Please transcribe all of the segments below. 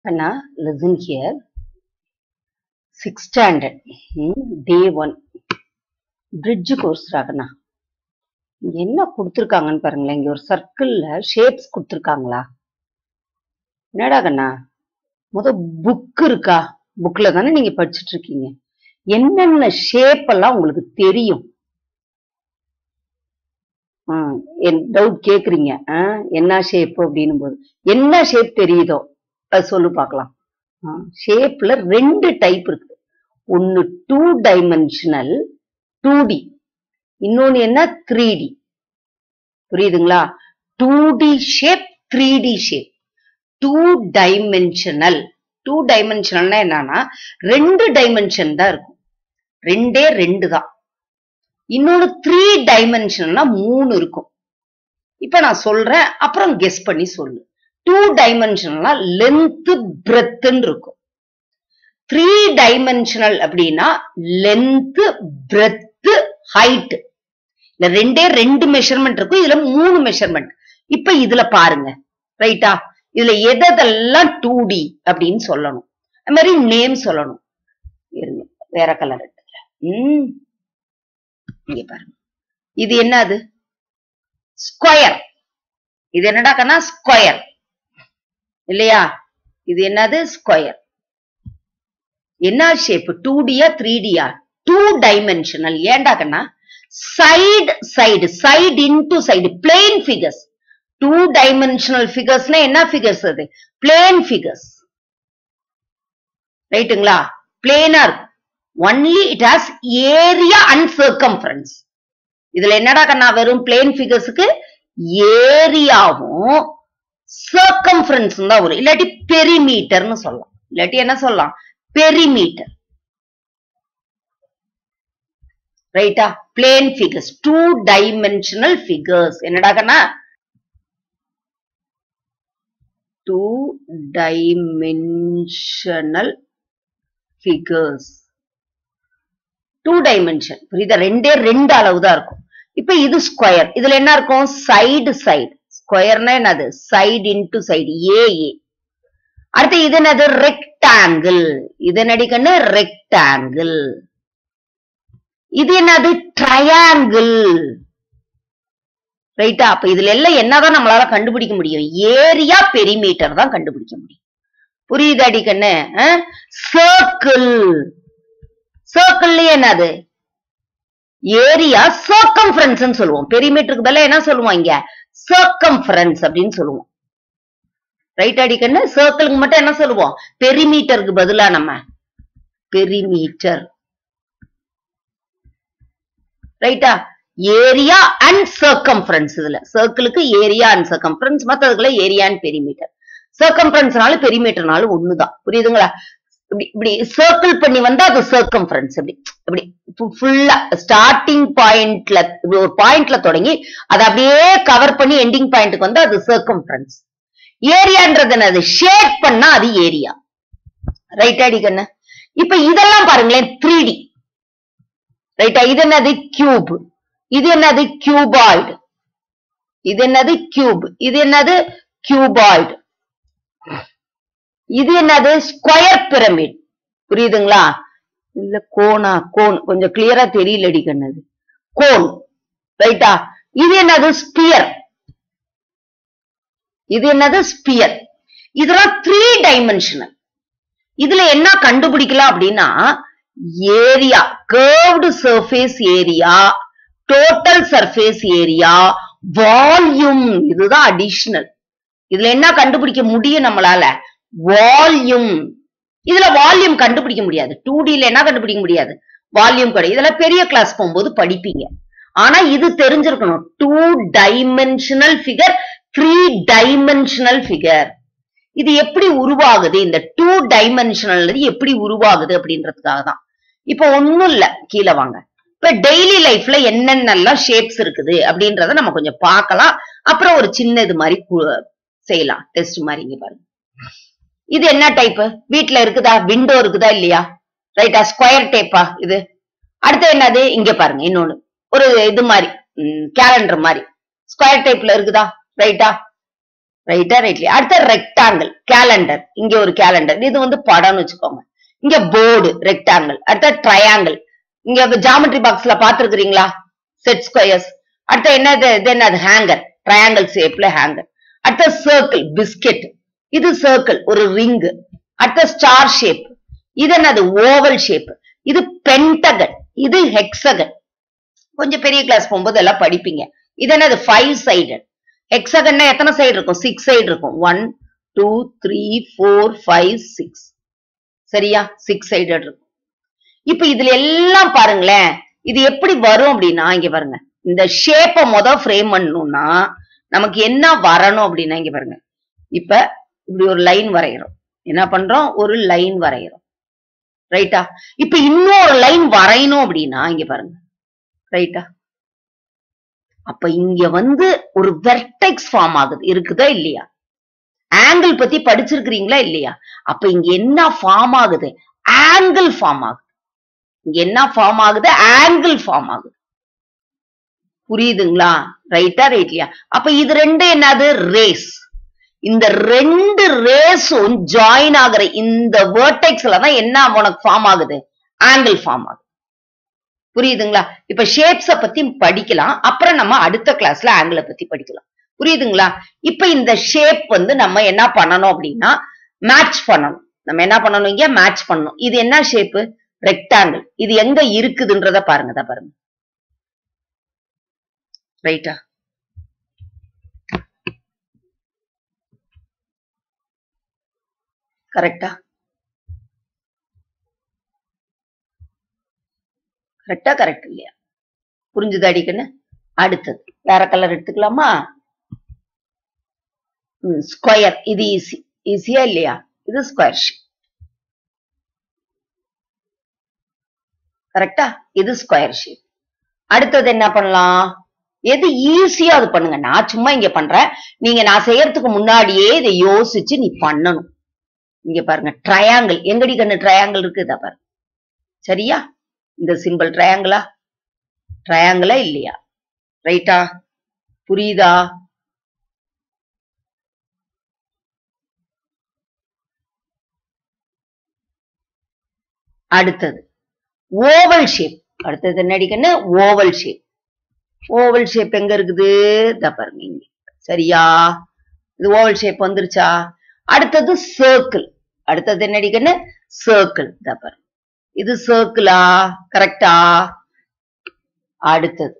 Anna, listen here. Sixth standard, hmm, day one. Bridge course ராகண்ணா இங்க என்ன கொடுத்துருக்காங்கன்னு பாருங்களேன் இங்க ஒரு சர்க்கிள்ல ஷேப்ஸ் கொடுத்துருக்காங்களா என்னடா கண்ணா முத புக் இருக்கா புக்ல தானே நீங்க படிச்சுட்டு இருக்கீங்க என்னென்ன ஷேப் எல்லாம் உங்களுக்கு தெரியும் டவுட் கேக்குறீங்க ஆ, என்ன ஷேப் அப்படின்னும் போது என்ன ஷேப் தெரியுதோ அது சொல்லு பார்க்கலாம் ஷேப்ல ரெண்டு டைப் இருக்கு ஒன்னு டூ டைமென்ஷனல் டூ டி இன்னொன்னு என்ன த்ரீ டி புரியுதுங்களா two D shape three D shape two dimensional two டைமென்ஷனல்னா என்னன்னா ரெண்டு டைமென்ஷன் தான் இருக்கும் ரெண்டே ரெண்டு தான் இன்னொன்னு த்ரீ டைமென்ஷனல்னா மூணு இருக்கும் இப்ப நான் சொல்றேன் அப்புறம் கெஸ் பண்ணி சொல்லு டூ டைமென்ஷனல்னா லென்த் பிரெத்துன்னு இருக்கும் த்ரீ டைமென்ஷனல் அப்படின்னா லென்த் பிரெத் ஹைட் இந்த ரெண்டே ரெண்டு மெஷர்மெண்ட் இருக்கும் இதுல மூணு மெஷர்மெண்ட் இப்ப இதுல பாருங்க ரைட்டா இதுல எதெல்லாம் டூ டி அப்படின்னு சொல்லணும் அது மாதிரி நேம் சொல்லணும் இருங்க வேற கலர் எடுத்துக்கிறேன் ம் இங்க பாருங்க இது என்னது ஸ்கொயர் இது என்னடா கண்ணா ஸ்கொயர் இல்லையா இது என்னது ஸ்கொயர் என்ன ஷேப் டூ டியா த்ரீ டியா டூ டைமென்ஷனல் ஏன்டா கண்ணா side side side into side plane figures two dimensional ஃபிகர்ஸ்னா என்ன ஃபிகர்ஸ் அது பிளேன் ஃபிகர்ஸ் ரைட்டுங்களா பிளேனா இருக்கும் only it has area and circumference இதுல என்னடா கண்ணா வெறும் பிளேன் ஃபிகர்ஸுக்கு ஏரியாவும் சர்க்கம்ஃபரன்ஸ் தான் வரும் இல்லாட்டி பெரிமீட்டர்னு சொல்லலாம் இல்லாட்டி என்ன சொல்லலாம் பெரிமீட்டர் ரைட்டா plane figures two dimensional figures என்னடா கண்ணா two dimensional figures two dimension புரியுதா ரெண்டே ரெண்டு அளவு தான் இருக்கும் இப்ப இது ஸ்கொயர் இதுல என்ன இருக்கும் சைடு சைடு ஸ்கொயர்னா என்னது side into side A A அடுத்து இது என்னது ரெக்டாங்கிள் இது என்னடி கண்ணு ரெக்டாங்கிள் இது என்னது ட்ரையாங்கிள் ரைட்டா அப்ப இதுல எல்லாம் என்னதான் நம்மளால கண்டுபிடிக்க முடியும் ஏரியா பெரிமீட்டர் தான் கண்டுபிடிக்க முடியும் புரியுதாடி கண்ணு சர்க்கிள் சர்க்கிள்லயே என்னது ஏரியா சர்க்கம்ஃபரன்ஸ் சொல்லுவோம் பெரிமீட்டருக்கு பதிலா என்ன சொல்லுவோம் இங்க சர்க்கம்ஃபரன்ஸ் அப்படின்னு சொல்லுவோம் ரைட் அடி கண்ணு சர்க்கிளுக்கு மட்டும் என்ன சொல்லுவோம் பெரிமீட்டருக்கு பதிலா நம்ம பெரிமீட்டர் ரைட்டா ஏரியா அண்ட் சர்க்கம்ஃபரன்ஸ் இதுல சர்க்கிளுக்கு ஏரியா அண்ட் சர்க்கம்ஃபரன்ஸ் மத்ததுக்குள்ள ஏரியா அண்ட் பெரிமீட்டர் சர்க்கம்ஃபரன்ஸ்னாலும் பெரிமீட்டர்னாலும் ஒண்ணுதான் புரியுதுங்களா இப்படி இப்படி சர்க்கிள் பண்ணி வந்தா அது சர்க்கம்ஃபரன்ஸ் இப்படி இப்படி ஃபுல்லா ஸ்டார்டிங் பாயிண்ட்ல இப்படி ஒரு பாயிண்ட்ல தொடங்கி அதை அப்படியே கவர் பண்ணி எண்டிங் பாயிண்ட்டுக்கு வந்து அது சர்க்கம்ஃபரன்ஸ் ஏரியான்றது என்னது ஷேப் பண்ணா அது ஏரியா ரைட் அடி கண்ணு இப்ப இதெல்லாம் பாருங்களேன் த்ரீ டி ரைட்டா இது என்னது கியூப் இது என்னது கியூபாய்டு இது என்னது கியூப் இது என்னது கியூபாய்டு இது என்னது ஸ்கொயர் பிரமிட் புரியுதுங்களா இல்ல கோனா கோன் கொஞ்சம் கிளியரா தெரியலடி கண்ணது கோன் ரைட்டா இது என்னது ஸ்பியர் இது என்னது ஸ்பியர் இதெல்லாம் த்ரீ டைமென்ஷனல் இதுல என்ன கண்டுபிடிக்கலாம் அப்படின்னா area curved surface area total surface area volume இதுதான் அடிஷனல் இதுல என்ன கண்டுபிடிக்க முடியும் நம்மளால வால்யூம் இதுல வால்யூம் கண்டுபிடிக்க முடியாது டூ டில என்ன கண்டுபிடிக்க முடியாது வால்யூம் கிடையாது இதெல்லாம் பெரிய கிளாஸ் போகும்போது படிப்பீங்க ஆனா இது தெரிஞ்சிருக்கணும் two dimensional figure three dimensional figure இது எப்படி உருவாகுது இந்த டூ டைமென்ஷனல் எப்படி உருவாகுது அப்படின்றதுக்காக தான் இப்ப ஒண்ணும் இல்ல கீழே வாங்க இப்ப டெய்லி லைஃப்ல என்னென்னலாம் ஷேப்ஸ் இருக்குது அப்படின்றத நம்ம கொஞ்சம் பார்க்கலாம் அப்புறம் ஒரு சின்ன இது மாதிரி கு- செய்யலாம் டெஸ்ட் மாதிரி இங்க பாருங்க இது என்ன டைப் வீட்ல இருக்குதா விண்டோ இருக்குதா இல்லையா ரைட்டா ஸ்கொயர் டேப்பா இது அடுத்து என்னது இங்க பாருங்க இன்னொன்னு ஒரு இது மாதிரி கேலண்டர் மாதிரி ஸ்கொயர் டைப்ல இருக்குதா ரைட்டா ரைட்டா ரைட்லயா அடுத்த ரெக்டாங்கிள் கேலண்டர் இங்க ஒரு கேலண்டர் இது வந்து படம்னு வச்சுக்கோங்க இங்க போர்டு ரெக்டாங்கிள் அடுத்த ட்ரையாங்கிள் இங்க ஜாமெட்ரி பாக்ஸ்ல பாத்துருக்கீங்களா செட் ஸ்கொயர்ஸ் அடுத்த என்னது இது என்னது ஹேங்கர் ட்ரையாங்கிள் ஷேப்ல ஹேங்கர் அடுத்த சர்க்கிள் பிஸ்கெட் இது சர்க்கிள் ஒரு ரிங் அடுத்த ஸ்டார் ஷேப் இது என்னது ஓவல் ஷேப் இது பென்டகன் இது ஹெக்ஸகன் கொஞ்சம் பெரிய கிளாஸ் போகும்போது எல்லாம் படிப்பீங்க இது என்னது ஃபைவ் சைடட் ஹெக்ஸகன்னா எத்தனை சைடு இருக்கும் சிக்ஸ் சைடு இருக்கும் one two three four five six சரியா சிக்ஸ் சைடட் இருக்கும் இப்ப இதுல எல்லாம் பாருங்களேன் இது எப்படி வரும் அப்படின்னா இங்க பாருங்க இந்த ஷேப்ப முத ஃப்ரேம் பண்ணணும்னா நமக்கு என்ன வரணும் அப்படின்னா இங்க பாருங்க இப்ப இப்படி ஒரு லைன் வரைகிறோம் என்ன பண்றோம் ஒரு லைன் வரைகிறோம் ரைட்டா இப்ப இன்னொரு லைன் வரையணும் அப்படின்னா இங்க பாருங்க ரைட்டா அப்ப இங்க வந்து ஒரு வெர்டெக்ஸ் ஃபார்ம் ஆகுது இருக்குதா இல்லையா ஆங்கிள் பத்தி படிச்சிருக்கிறீங்களா இல்லையா அப்ப இங்க என்ன ஃபார்ம் ஆகுது ஆங்கிள் ஃபார்ம் ஆகுது இங்க என்ன ஃபார்ம் ஆகுது ஆங்கிள் ஃபார்ம் ஆகுது புரியுதுங்களா ரைட்டா ரைட்லையா அப்ப இது ரெண்டு என்னது ரேஸ் இந்த ரெண்டு ரேஸும் ஜாயின் ஆகுற இந்த வேர்டெக்ஸ்ல தான் என்ன உனக்கு ஃபார்ம் ஆகுது ஆங்கிள் ஃபார்ம் ஆகுது புரியுதுங்களா இப்ப ஷேப்ஸ பத்தி படிக்கலாம் அப்புறம் நம்ம அடுத்த கிளாஸ்ல ஆங்கிளை பத்தி படிக்கலாம் புரியுதுங்களா இப்ப இந்த ஷேப் வந்து நம்ம என்ன பண்ணணும் அப்படின்னா மேட்ச் பண்ணணும் நம்ம என்ன பண்ணணும் இங்க மேட்ச் பண்ணணும் இது என்ன ஷேப் ரெக்டாங்கிள் இது எங்க இருக்குதுன்றத பாருங்க இதை பாருங்க ரைட்டா கரெக்டா கரெக்டா கரெக்ட் இல்லையா புரிஞ்சுது அடிக்கன்னு அடுத்தது வேற கலர் எடுத்துக்கலாமா ஸ்கொயர் இது ஈஸி ஈஸியா இல்லையா இது ஸ்கொயர் ஷேப் கரெக்டா இது ஸ்கொயர் ஷேப் அடுத்தது என்ன பண்ணலாம் எது ஈஸியா அது பண்ணுங்க நான் சும்மா இங்க பண்றேன் நீங்க நான் செய்யறதுக்கு முன்னாடியே இதை யோசிச்சு நீ பண்ணணும் இங்க பாருங்க ட்ரையாங்கிள் எங்கடி கண்ணு ட்ரையாங்கிள் இருக்கு இதை பாருங்க சரியா இந்த சிம்பிள் ட்ரையாங்கிளா ட்ரையாங்கிளா இல்லையா ரைட்டா புரியுதா அடுத்தது ஓவல் ஷேப் அடுத்தது என்னடி கண்ணு ஓவல் ஷேப் ஓவல் ஷேப் எங்க இருக்குது இதா பாருங்க இங்க சரியா இது ஓவல் ஷேப் வந்துருச்சா அடுத்தது சர்க்கிள் அடுத்தது என்னடி கண்ணு சர்க்கிள் இதா பாருங்க இது சர்க்கிளா கரெக்டா அடுத்தது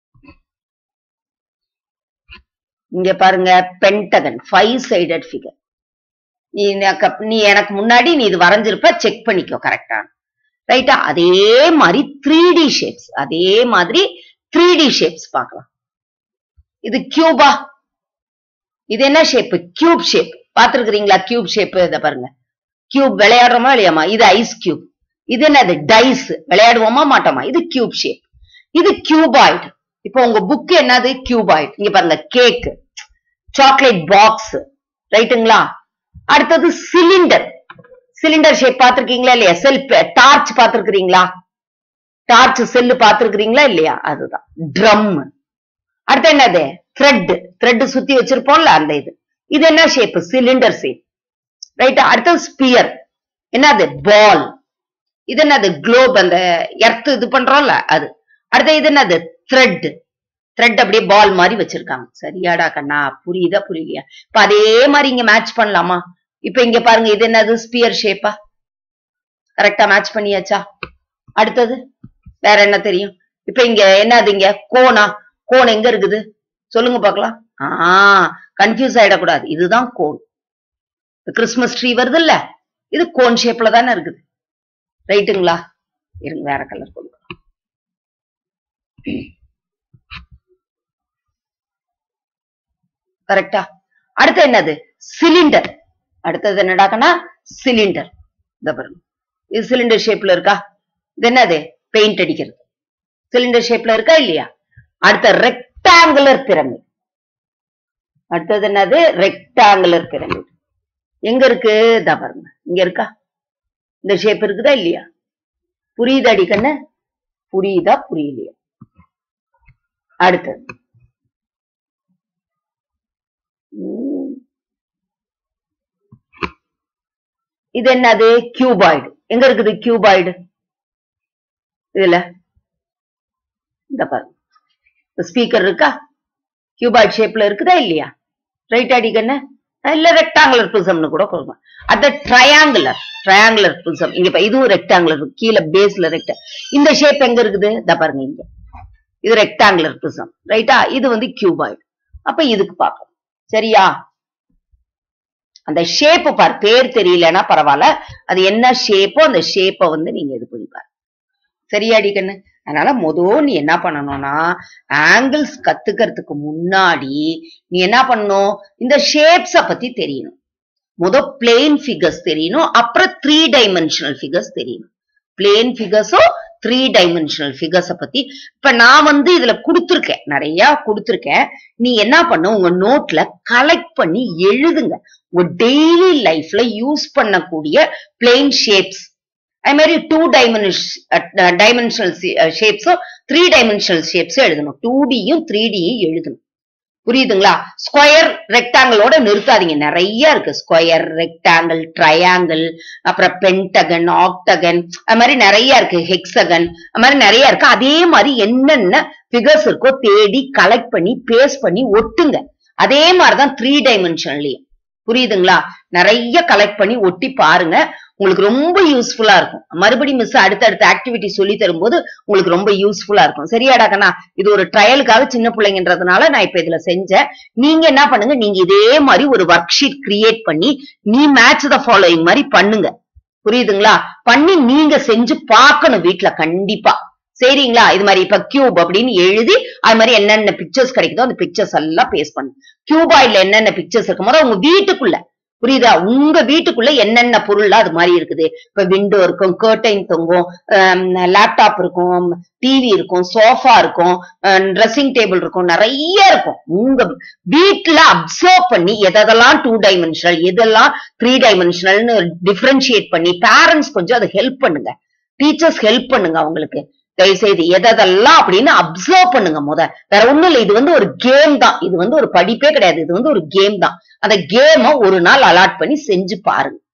இங்க பாருங்க பென்டகன் ஃபைவ் சைடட் ஃபிகர் நீ எனக்கு நீ எனக்கு முன்னாடி நீ இது வரைஞ்சிருப்ப செக் பண்ணிக்கோ கரெக்டா ரைட்டா அதே மாதிரி த்ரீ டி ஷேப்ஸ் அதே மாதிரி த்ரீ டி ஷேப்ஸ் பார்க்கலாம் இது கியூபா இது என்ன ஷேப் கியூப் ஷேப் பாத்துருக்கீங்களா கியூப் ஷேப் இத பாருங்க கியூப் விளையாடுறோமா இல்லையாமா இது ஐஸ் கியூப் இது என்னது டைஸ் விளையாடுவோமா மாட்டோமா இது கியூப் ஷேப் இது கியூபாய்டு இப்போ உங்க புக் என்னது கியூபாய்டு இங்க பாருங்க கேக் சாக்லேட் பாக்ஸ் ரைட்டுங்களா அடுத்தது சிலிண்டர் சிலிண்டர் ஷேப் பாத்திருக்கீங்களா இல்லையா செல் டார்ச் பாத்திருக்கிறீங்களா டார்ச் செல்லு பாத்திருக்கிறீங்களா இல்லையா அதுதான் ட்ரம் அடுத்து என்னது த்ரெட் த்ரெட் சுத்தி வச்சிருப்போம்ல அந்த இது இது என்ன ஷேப் சிலிண்டர் ஷேப் ரைட்டா அடுத்தது ஸ்பியர் என்னது பால் இது என்னது குளோப் அந்த எர்த் இது பண்றோம்ல அது அடுத்து இது என்னது த்ரெட் த்ரெட் அப்படியே பால் மாதிரி வச்சிருக்காங்க சரியாடா கண்ணா புரியுதா புரியலையா இப்ப அதே மாதிரி இங்க மேட்ச் பண்ணலாமா இப்ப இங்க பாருங்க இது என்னது ஸ்பியர் ஷேப்பா கரெக்டா மேட்ச் பண்ணியாச்சா அடுத்தது வேற என்ன தெரியும் இப்ப இங்க என்னது இங்க கோனா கோன் எங்க இருக்குது சொல்லுங்க பார்க்கலாம் ஆ கன்ஃபியூஸ் ஆயிடக்கூடாது இதுதான் கோன் கிறிஸ்மஸ் ட்ரீ வருது இல்ல இது கோன் ஷேப்ல தானே இருக்குது ரைட்டுங்களா இருங்க வேற கலர் கொடுக்கலாம் கரெக்டா அடுத்து என்னது சிலிண்டர் அடுத்தது என்னடாக்கன்னா சிலிண்டர் இந்த பாருங்க இது சிலிண்டர் ஷேப்ல இருக்கா இது என்னது பெயிண்ட் அடிக்கிறது சிலிண்டர் ஷேப்ல இருக்கா இல்லையா அடுத்த ரெக்டாங்குலர் பிரமிட் அடுத்தது என்னது ரெக்டாங்குலர் பிரமிட் எங்க இருக்கு இதா பாருங்க இங்க இருக்கா இந்த ஷேப் இருக்குதா இல்லையா புரியுதா அடி கண்ணு புரியுதா புரியலையா அடுத்தது உம், இது என்னது கியூபாய்டு எங்க இருக்குது கியூபாய்டு இதுல இந்த பாருங்க ஸ்பீக்கர் இருக்கா கியூபாய்டு ஷேப்ல இருக்குதா இல்லையா ரைட் அடிக்கண்ணு இல்ல ரெக்டாங்குலர் பிரிசம்னு கூட கொடுக்கலாம் அது ட்ரையாங்குலர் ட்ரையாங்குலர் பிரிசம் இங்க பா- இதுவும் ரெக்டாங்குலர் கீழே பேஸ்ல ரெக்டா இந்த ஷேப் எங்க இருக்குது இத பாருங்க இங்க இது ரெக்டாங்குலர் பிரிசம் ரைட்டா இது வந்து கியூபாய்டு அப்ப இதுக்கு பார்க்கலாம் சரியா அந்த ஷேப் பார் பேர் தெரியலன்னா பரவாயில்ல அது என்ன ஷேப்போ அந்த ஷேப்பை வந்து நீங்க இது பண்ணி பாரு சரியாடி கண்ணு அதனால மொத நீ என்ன பண்ணணும்னா ஆங்கிள்ஸ் கத்துக்கிறதுக்கு முன்னாடி நீ என்ன பண்ணணும் இந்த ஷேப்ஸ பத்தி தெரியணும் முத பிளேன் ஃபிகர்ஸ் தெரியணும் அப்புறம் த்ரீ டைமென்ஷனல் ஃபிகர்ஸ் தெரியணும் பிளேன் ஃபிகர்ஸும் த்ரீ டைமென்ஷனல் ஃபிகர்ஸ பத்தி இப்ப நான் வந்து இதுல கொடுத்துருக்கேன் நிறைய கொடுத்துருக்கேன் நீ என்ன பண்ண உங்க நோட்ல கலெக்ட் பண்ணி எழுதுங்க உங்க டெய்லி லைஃப்ல யூஸ் பண்ணக்கூடிய பிளேன் ஷேப்ஸ் அது மாதிரி டூ டைமென்ஷ் டைமென்ஷனல் ஷேப்ஸும் த்ரீ டைமென்ஷனல் ஷேப்ஸும் எழுதணும் டூ டியும் த்ரீ டியும் எழுதணும் புரியுதுங்களா ஸ்கொயர் ரெக்டாங்கிளோட நிறுத்தாதீங்க நிறைய இருக்கு ஸ்கொயர் ரெக்டாங்கிள் ட்ரையாங்கிள் அப்புறம் பென்டகன் ஆக்டகன் அது மாதிரி நிறைய இருக்கு ஹெக்ஸகன் அது மாதிரி நிறைய இருக்கு அதே மாதிரி என்னென்ன ஃபிகர்ஸ் இருக்கோ தேடி கலெக்ட் பண்ணி பேஸ்ட் பண்ணி ஒட்டுங்க அதே மாதிரிதான் த்ரீ டைமென்ஷன்லயும் புரியுதுங்களா நிறைய கலெக்ட் பண்ணி ஒட்டி பாருங்க உங்களுக்கு ரொம்ப யூஸ்ஃபுல்லா இருக்கும் மறுபடியும் மிஸ் அடுத்தடுத்த ஆக்டிவிட்டி சொல்லி தரும்போது உங்களுக்கு ரொம்ப யூஸ்ஃபுல்லா இருக்கும் சரியாடா கண்ணா இது ஒரு ட்ரையலுக்காக சின்ன பிள்ளைங்கன்றதுனால நான் இப்ப இதுல செஞ்சேன் நீங்க என்ன பண்ணுங்க நீங்க இதே மாதிரி ஒரு ஒர்க் ஷீட் கிரியேட் பண்ணி நீ மேட்ச் த ஃபாலோயிங் மாதிரி பண்ணுங்க புரியுதுங்களா பண்ணி நீங்க செஞ்சு பார்க்கணும் வீட்ல கண்டிப்பா சரிங்களா இது மாதிரி இப்ப கியூப் அப்படின்னு எழுதி அது மாதிரி என்னென்ன பிக்சர்ஸ் கிடைக்குதோ அந்த பிக்சர்ஸ் எல்லாம் பேஸ்ட் பண்ணு கியூபாய்ட்ல என்னென்ன பிக்சர்ஸ் இருக்கும் போது உங்க வீட்டுக்குள்ள புரியுதா உங்க வீட்டுக்குள்ள என்னென்ன பொருள் அது மாதிரி இருக்குது இப்ப விண்டோ இருக்கும் கர்டைன் தொங்கும் லேப்டாப் இருக்கும் டிவி இருக்கும் சோஃபா இருக்கும் ட்ரெஸ்ஸிங் டேபிள் இருக்கும் நிறைய இருக்கும் உங்க வீட்டுல அப்சர்வ் பண்ணி எதெல்லாம் டூ டைமென்ஷனல் எதெல்லாம் த்ரீ டைமென்ஷனல்னு டிஃபரன்ஷியேட் பண்ணி பேரண்ட்ஸ் கொஞ்சம் அதை ஹெல்ப் பண்ணுங்க டீச்சர்ஸ் ஹெல்ப் பண்ணுங்க அவங்களுக்கு தயவுசெய்து எதெல்லாம் அப்படின்னு அப்சர்வ் பண்ணுங்க முத வேற ஒண்ணும் இல்ல இது வந்து ஒரு கேம் தான் இது வந்து ஒரு படிப்பே கிடையாது இது வந்து ஒரு கேம் தான் அந்த கேமை ஒரு நாள் அலாட் பண்ணி செஞ்சு பாருங்க